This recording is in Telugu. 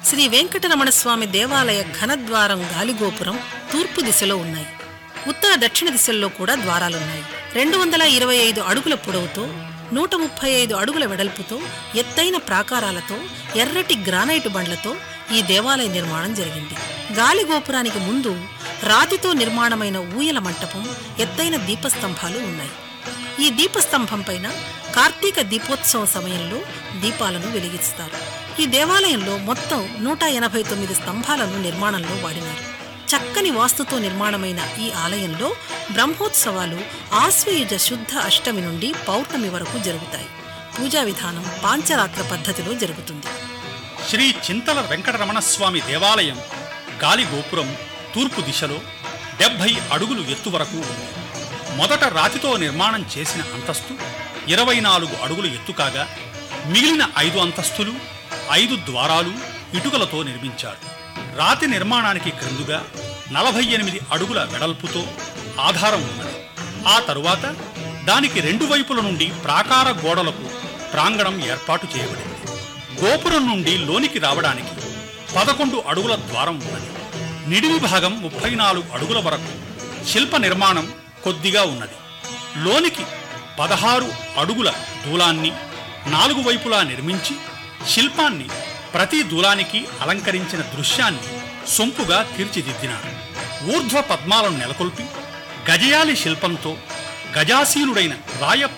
శ్రీ వెంకటరమణ స్వామి దేవాలయ ఘనద్వారం గాలిగోపురం తూర్పు దిశలో ఉన్నాయి ఉత్తర దక్షిణ దిశల్లో కూడా ద్వారాలున్నాయి రెండు వందల ఇరవై ఐదు అడుగుల పొడవుతో నూట ముప్పై ఐదు అడుగుల వెడల్పుతో ఎత్తైన ప్రాకారాలతో ఎర్రటి గ్రానైట్ బండ్లతో ఈ దేవాలయ నిర్మాణం జరిగింది గాలిగోపురానికి ముందు రాతితో నిర్మాణమైన ఊయల మంటపం ఎత్తైన దీపస్తంభాలు ఉన్నాయి ఈ దీపస్తంభం పైన కార్తీక దీపోత్సవం సమయంలో దీపాలను వెలిగిస్తారు ఈ దేవాలయంలో మొత్తం నూట ఎనభై తొమ్మిది స్తంభాలను నిర్మాణంలో వాడినారు చక్కని వాస్తుతో నిర్మాణమైన ఈ ఆలయంలో బ్రహ్మోత్సవాలు ఆశ్వయుజ శుద్ధ అష్టమి నుండి పౌర్ణమి వరకు జరుగుతాయి పూజా విధానం పాంచరాత్ర పద్ధతిలో జరుగుతుంది శ్రీ చింతల వెంకటరమణ స్వామి దేవాలయం గాలి గోపురం తూర్పు దిశలో డెబ్భై అడుగులు ఎత్తు వరకు ఉంది మొదట రాతితో నిర్మాణం చేసిన అంతస్తు ఇరవై నాలుగు అడుగులు ఎత్తు కాగా మిగిలిన ఐదు అంతస్తులు ఐదు ద్వారాలు ఇటుకలతో నిర్మించారు రాతి నిర్మాణానికి క్రిందుగా నలభై ఎనిమిది అడుగుల వెడల్పుతో ఆధారం ఉన్నది ఆ తరువాత దానికి రెండు వైపుల నుండి ప్రాకార గోడలకు ప్రాంగణం ఏర్పాటు చేయబడింది గోపురం నుండి లోనికి రావడానికి పదకొండు అడుగుల ద్వారం ఉన్నది నిడివి భాగం ముప్పై నాలుగు అడుగుల వరకు శిల్ప నిర్మాణం కొద్దిగా ఉన్నది లోనికి పదహారు అడుగుల దూలాన్ని నాలుగు వైపులా నిర్మించి శిల్పాన్ని ప్రతి దూలానికి అలంకరించిన దృశ్యాన్ని సొంపుగా తీర్చిదిద్దినారు ఊర్ధ్వ పద్మాలను నెలకొల్పి గజయాలి శిల్పంతో గజాసీనుడైన రాయ